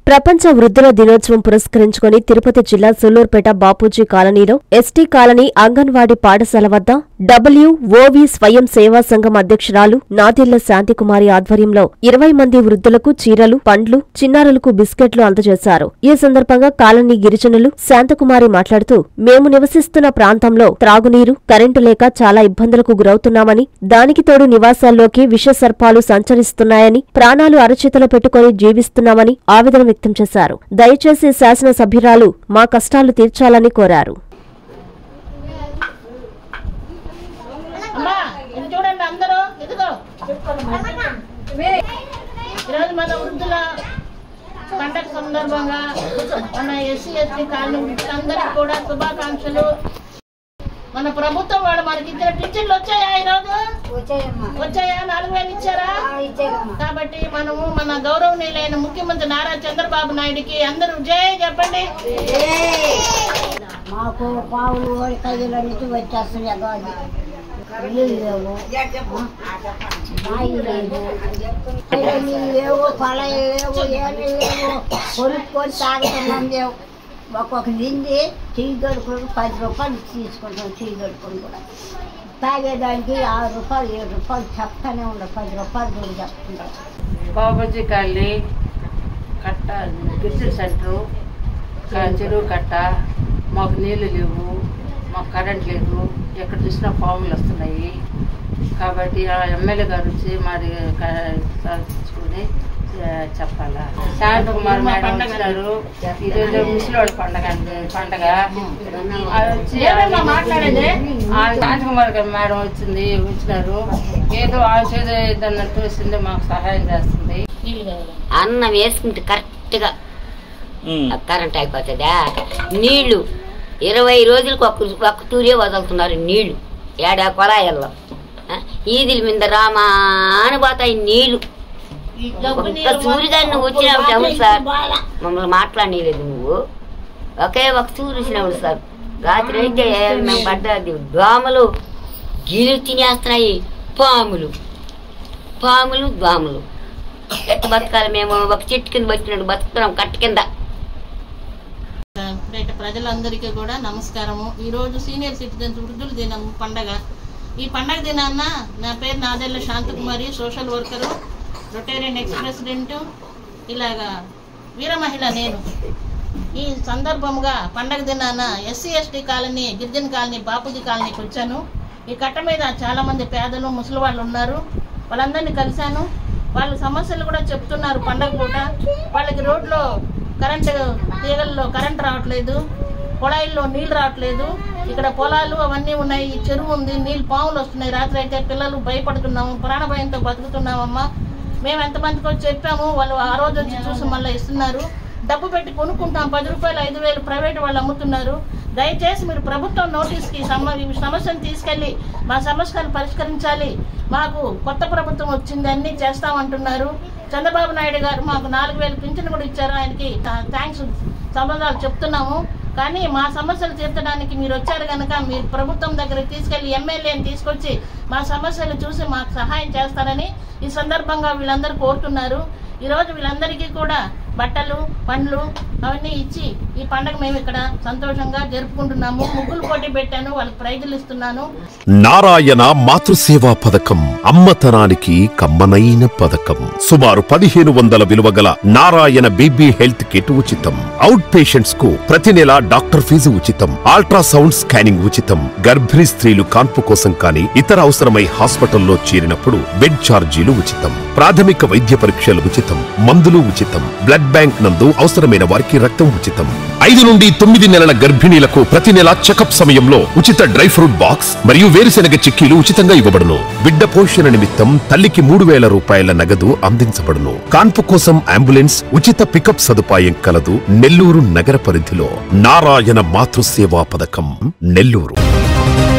ప్రపంచ వృద్ధుల దినోత్సవం పురస్కరించుకుని తిరుపతి జిల్లా సుల్లూర్పేట బాపూజీ కాలనీలో ఎస్టీ కాలనీ అంగన్వాడీ పాఠశాల వద్ద డబ్ల్యూఓవి స్వయం సేవా సంఘం అధ్యక్షురాలు నాదెళ్ల శాంతికుమారి ఆధ్వర్యంలో ఇరవై మంది వృద్ధులకు చీరలు పండ్లు చిన్నారులకు బిస్కెట్లు అందజేశారు ఈ సందర్భంగా కాలనీ గిరిజనులు శాంతకుమారి మాట్లాడుతూ మేము నివసిస్తున్న ప్రాంతంలో త్రాగునీరు కరెంటు లేక చాలా ఇబ్బందులకు గురవుతున్నామని దానికి తోడు నివాసాల్లోకి విష సర్పాలు సంచరిస్తున్నాయని ప్రాణాలు అరచేతిలో పెట్టుకుని జీవిస్తున్నామని ఆవేదన వ్యక్తం చేశారు దయచేసి శాసనసభ్యురాలు మా కష్టాలు తీర్చాలని కోరారు అమ్మా ఇది చూడండి అందరూ ఇదిగో ఈరోజు మన వృద్ధుల పండగ సందర్భంగా మన ఎస్సీ ఎస్టీ కాలనీ వృద్ధులందరికీ కూడా శుభాకాంక్షలు మన ప్రభుత్వం వాడు మనకి ఇచ్చిన పింఛన్లు వచ్చాయా ఈరోజు వచ్చాయమ్మా వచ్చాయా నాలుగు వేలు ఇచ్చారా ఆ, ఇచ్చారమ్మా కాబట్టి మనము మన గౌరవనీయులైన ముఖ్యమంత్రి నారా చంద్రబాబు నాయుడుకి అందరూ జై చెప్పండి మాకు పావులు కయ్యల నుంచి వచ్చేస్తున్నాయి గాలి ఇల్లు లేవు మాయి లేవు నీళ్ళు లేవు పొలాలు లేవు ఏమి లేవు కొనుక్కొని తాగుతున్నాం లేవు ఒక్కొక్క నింది టీ గడుపులు పది రూపాయలు తీసుకుంటాం టీ గడుపులు కూడా తాగేదానికి ఆరు రూపాయలు ఏడు రూపాయలు చెప్తానే ఉండవు పది రూపాయలు కూడా చెప్తుంటాం బాబుజీ కాలనీ కట్ట గిరిజన సెంటరు క- చెరువు కట్ట మాకు నీళ్లు లేవు మాకు కరెంట్ లేదు ఎక్కడ చూసినా పాములు వస్తున్నాయి కాబట్టి ఆ ఎమ్మెల్యే గారు వచ్చి మరి సాధించుకుని చెప్పాలా శాంత కుమార్ మేడం వచ్చినారు ఈరోజు ముసలివాళ్ళ పండగ అండి పండగ అది వచ్చి ఏమేమ్మా మాట్లాడేది? ఆ శాంత కుమార్ గారు మేడం వచ్చింది వచ్చినారు ఏదో ఆ చేదో ఏదన్నట్టు వచ్చింది మాకు సహాయం చేస్తుంది నీళ్ళు కావాలి అన్నం వేసుకుంటే కరెక్ట్గా కరెంట్ అయిపోతుందా నీళ్లు ఇరవై రోజులకు ఒక్క ఒక్క తూరే వదులుతున్నారు నీళ్లు ఏడా కొలాయల్లో ఆ, ఈదిల మీద రామాని పోతాయి నీళ్లు ఈ డబ్బు ఒక్క నీళ్ళు సూర్యుగాని నువ్వు వచ్చినప్పుడు ఎవరు సార్ మమ్మల్ని మాట్లాడలేదు నువ్వు ఒకే ఒక సూర్యు వచ్చినప్పుడు సార్ రాత్రి అయితే మేము పడ్డది దోమలు గిలు తినేస్తున్నాయి పాములు పాములు దోమలు ఎట్ట బతకాలి మేము ఒక చెట్టు కింద బతికినట్టు బతుకుతున్నాం కట్ట కింద రేట ప్రజలందరికీ కూడా నమస్కారము ఈరోజు సీనియర్ సిటిజన్స్ వృద్ధుల దినం పండగ ఈ పండగ దినాన్న నా పేరు Nadella Shanthakumari social worker Rotarian ex president ఇలాగా వీర మహిళ నేను ఈ సందర్భంగా పండగ దినాన ఎస్సీ ఎస్టీ కాలనీ గిరిజన కాలనీ బాపూజీ కాలనీకి వచ్చాను ఈ కట్ట మీద చాలా మంది పేదలు ముసలి వాళ్ళు ఉన్నారు వాళ్ళందరినీ కలిశాను వాళ్ళ సమస్యలు కూడా చెప్తున్నారు పండగ పూట వాళ్ళకి రోడ్లో కరెంటు తీగల్లో కరెంట్ రావట్లేదు పొలాయిల్లో నీళ్ళు రావట్లేదు ఇక్కడ పొలాలు అవన్నీ ఉన్నాయి ఈ చెరువు ఉంది నీళ్ళు పాములు వస్తున్నాయి రాత్రి అయితే పిల్లలు భయపడుతున్నాము ప్రాణ భయంతో బతుకుతున్నామమ్మా మేము ఎంతమందికి వచ్చి చెప్పాము వాళ్ళు ఆ రోజు వచ్చి చూసి మళ్ళీ ఇస్తున్నారు డబ్బు పెట్టి కొనుక్కుంటాం పది రూపాయలు ఐదు వేలు ప్రైవేట్ వాళ్ళు అమ్ముతున్నారు దయచేసి మీరు ప్రభుత్వం నోటీస్కి సమ ఈ సమస్యను తీసుకెళ్ళి మా సమస్యలు పరిష్కరించాలి మాకు కొత్త ప్రభుత్వం వచ్చింది అన్ని చేస్తామంటున్నారు చంద్రబాబు నాయుడు గారు మాకు నాలుగు వేలు పింఛన్ కూడా ఇచ్చారు ఆయనకి థ్యాంక్స్ సంబంధాలు చెప్తున్నాము కానీ మా సమస్యలు తీర్చడానికి మీరు వచ్చారు కనుక మీరు ప్రభుత్వం దగ్గరికి తీసుకెళ్లి ఎమ్మెల్యేని తీసుకొచ్చి మా సమస్యలు చూసి మాకు సహాయం చేస్తారని ఈ సందర్భంగా వీళ్ళందరూ కోరుతున్నారు ఈరోజు వీళ్ళందరికీ కూడా బట్టలు పండ్లు అవన్నీ ఇచ్చి ఈ పండగ మేము ఇక్కడ సంతోషంగా జరుపుకుంటున్నాము ముగ్గులు పోటీ పెట్టాను వాళ్ళకి ప్రైజులు ఇస్తున్నాను నారాయణ మాతృసేవా పథకం అమ్మతనానికి కమ్మనైన పథకం సుమారు పదిహేను వందల విలువ గల నారాయణ బీబీ హెల్త్ కిట్ ఉచితం అవుట్ పేషెంట్స్ కు ప్రతి నెల డాక్టర్ ఫీజు ఉచితం అల్ట్రాసౌండ్ స్కానింగ్ ఉచితం గర్భిణీ స్త్రీలు కాన్పు కోసం కానీ ఇతర అవసరమై హాస్పిటల్లో చేరినప్పుడు బెడ్ ఛార్జీలు ఉచితం ప్రాథమిక వైద్య పరీక్షలు ఉచితం మందులు ఉచితం బ్లడ్ బ్యాంక్ నందు అవసరమైన వారికి రక్తం ఉచితం ఐదు నుండి తొమ్మిది నెలల గర్భిణీలకు ప్రతి నెల చెకప్ సమయంలో ఉచిత డ్రై ఫ్రూట్ బాక్స్ మరియు వేరుశెనగ చిక్కీలు ఉచితంగా ఇవ్వబడును బిడ్డ పోషణ నిమిత్తం తల్లికి మూడు వేల రూపాయల నగదు అందించబడును కాన్పు కోసం అంబులెన్స్ ఉచిత పికప్ సదుపాయం కలదు నెల్లూరు నగర పరిధిలో నారాయణ మాతృసేవా పథకం నెల్లూరు